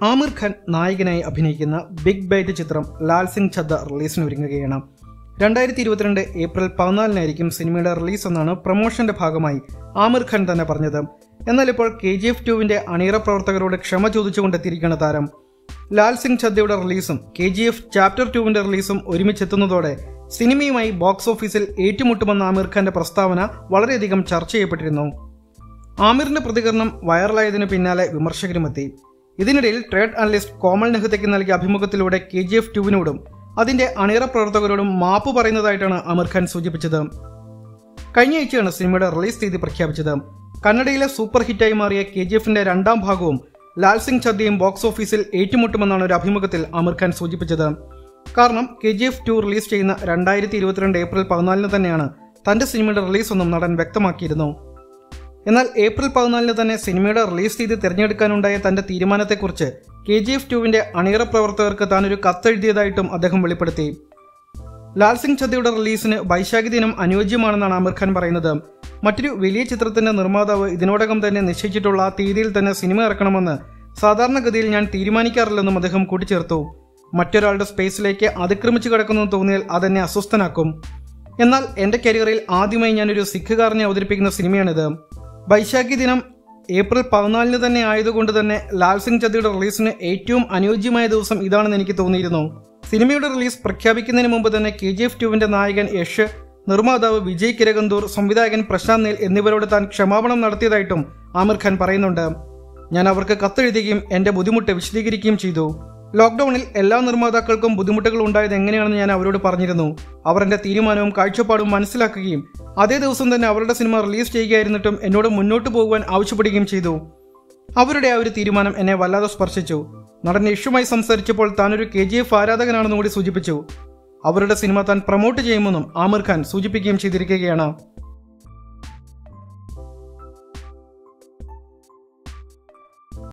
ആമിർ ഖാൻ നായകനായി അഭിനയിക്കുന്ന big byte ചിത്രം ലാൽ സിംഗ് ഛദ്ദ റിലീസിന് ഒരുങ്ങുകയാണ് രണ്ടായിരത്തി ഇരുപത്തിരണ്ട് ഏപ്രിൽ പതിനാലിനായിരിക്കും സിനിമയുടെ റിലീസ് എന്നാണ് പ്രൊമോഷന്റെ ഭാഗമായി ആമിർ ഖാൻ തന്നെ പറഞ്ഞത് എന്നാൽ ഇപ്പോൾ കെ ജി എഫ് ടുവിന്റെ അണിയറ പ്രവർത്തകരോട് ക്ഷമ ചോദിച്ചുകൊണ്ടെത്തിയിരിക്കുകയാണ് താരം ലാൽ സിംഗ് ഛദ്ദയുടെ റിലീസും കെ ജി എഫ് ചാപ്റ്റർ ടുവിന്റെ റിലീസും ഒരുമിച്ചെത്തുന്നതോടെ സിനിമയുമായി ബോക്സ് ഓഫീസിൽ ഏറ്റുമുട്ടുമെന്ന ആമിർ ഖാന്റെ പ്രസ്താവന വളരെയധികം ചർച്ച ചെയ്യപ്പെട്ടിരുന്നു ആമിറിന്റെ പ്രതികരണം വൈറലായതിനു പിന്നാലെ വിമർശകരുമെത്തി ഇതിനിടയിൽ ട്രേഡ് അനലിസ്റ്റ് കോമൾ നെഹ്തയ്ക്ക് നൽകിയ അഭിമുഖത്തിലൂടെ കെ ജി എഫ് ടുവിനോടും അതിന്റെ അണിയറ പ്രവർത്തകരോടും മാപ്പ് പറയുന്നതായിട്ടാണ് ആമിർ ഖാൻ സൂചിപ്പിച്ചത് കഴിഞ്ഞ ആഴ്ചയാണ് സിനിമയുടെ റിലീസ് തീയതി പ്രഖ്യാപിച്ചത് കന്നഡയിലെ സൂപ്പർ ഹിറ്റായി മാറിയ കെ ജി എഫിന്റെ രണ്ടാം ഭാഗവും ലാൽ സിംഗ് ചദ്ദയും ബോക്സ് ഓഫീസിൽ ഏറ്റുമുട്ടുമെന്നാണ് ഒരു അഭിമുഖത്തിൽ ആമിർ ഖാൻ സൂചിപ്പിച്ചത് കാരണം K G F two release ചെയ്യുന്ന രണ്ടായിരത്തി ഇരുപത്തിരണ്ട് ഏപ്രിൽ പതിനാലിന് തന്നെയാണ് തന്റെ സിനിമയുടെ റിലീസൊന്നും നടൻ വ്യക്തമാക്കിയിരുന്നു എന്നാൽ ഏപ്രിൽ പതിനാലിന് തന്നെ സിനിമയുടെ റിലീസ് തീയതി തിരഞ്ഞെടുക്കാനുണ്ടായ തന്റെ തീരുമാനത്തെക്കുറിച്ച് കെ ജി എഫ് ടുവിന്റെ അണിയറ പ്രവർത്തകർക്ക് താനൊരു കത്തെഴുതിയതായിട്ടും അദ്ദേഹം വെളിപ്പെടുത്തി ലാൽ സിംഗ് ചദ്ദയുടെ റിലീസിന് വൈശാഖി ദിനം അനുയോജ്യമാണെന്നാണ് ആമിർ ഖാൻ പറയുന്നത് മറ്റൊരു വലിയ ചിത്രത്തിന്റെ നിർമ്മാതാവ് ഇതിനോടകം തന്നെ നിശ്ചയിച്ചിട്ടുള്ള ആ തീയതിയിൽ തന്നെ സിനിമ ഇറക്കണമെന്ന് സാധാരണഗതിയിൽ ഞാൻ തീരുമാനിക്കാറില്ലെന്നും അദ്ദേഹം കൂട്ടിച്ചേർത്തു മറ്റൊരാളുടെ സ്പേസിലേക്ക് അതിക്രമിച്ചു കിടക്കുന്നു തോന്നിയാൽ അതെന്നെ അസ്വസ്ഥനാക്കും എന്നാൽ എന്റെ കരിയറിൽ ആദ്യമായി ഞാനൊരു സിഖുകാരനെ അവതരിപ്പിക്കുന്ന സിനിമയാണിത് വൈശാഖി ദിനം ഏപ്രിൽ പതിനാലിന് തന്നെ ആയതുകൊണ്ട് തന്നെ ലാൽ സിംഗ് ചദ്ദയുടെ റിലീസിന് ഏറ്റവും അനുയോജ്യമായ ദിവസം ഇതാണെന്ന് എനിക്ക് തോന്നിയിരുന്നു സിനിമയുടെ റിലീസ് പ്രഖ്യാപിക്കുന്നതിന് മുമ്പ് തന്നെ കെ ജി എഫ് ടുവിന്റെ നായകൻ യഷ് നിർമ്മാതാവ് വിജയ് കിരകന്തൂർ സംവിധായകൻ പ്രശാന്ത് നീൽ എന്നിവരോട് താൻ ക്ഷമാപണം നടത്തിയതായിട്ടും ആമിർ ഖാൻ പറയുന്നുണ്ട് ഞാൻ അവർക്ക് കത്തെഴുതുകയും എന്റെ ബുദ്ധിമുട്ട് വിശദീകരിക്കുകയും ചെയ്തു ലോക്ക്ഡൌണിൽ എല്ലാ നിർമ്മാതാക്കൾക്കും ബുദ്ധിമുട്ടുകൾ ഉണ്ടായത് എങ്ങനെയാണെന്ന് ഞാൻ അവരോട് പറഞ്ഞിരുന്നു അവർ എന്റെ തീരുമാനവും കാഴ്ചപ്പാടും മനസ്സിലാക്കുകയും അതേ ദിവസം തന്നെ അവരുടെ സിനിമ റിലീസ് ചെയ്യുകയായിരുന്നിട്ടും എന്നോട് മുന്നോട്ട് പോകുവാൻ ആവശ്യപ്പെടുകയും ചെയ്തു അവരുടെ ആ ഒരു തീരുമാനം എന്നെ വല്ലാതെ സ്പർശിച്ചു നടൻ യഷുമായി സംസാരിച്ചപ്പോൾ താനൊരു കെ ജി എഫ് ആരാധകനാണെന്നും കൂടി സൂചിപ്പിച്ചു അവരുടെ സിനിമ താൻ പ്രൊമോട്ട് ചെയ്യുമെന്നും ആമിർ ഖാൻ സൂചിപ്പിക്കുകയും ചെയ്തിരിക്കുകയാണ്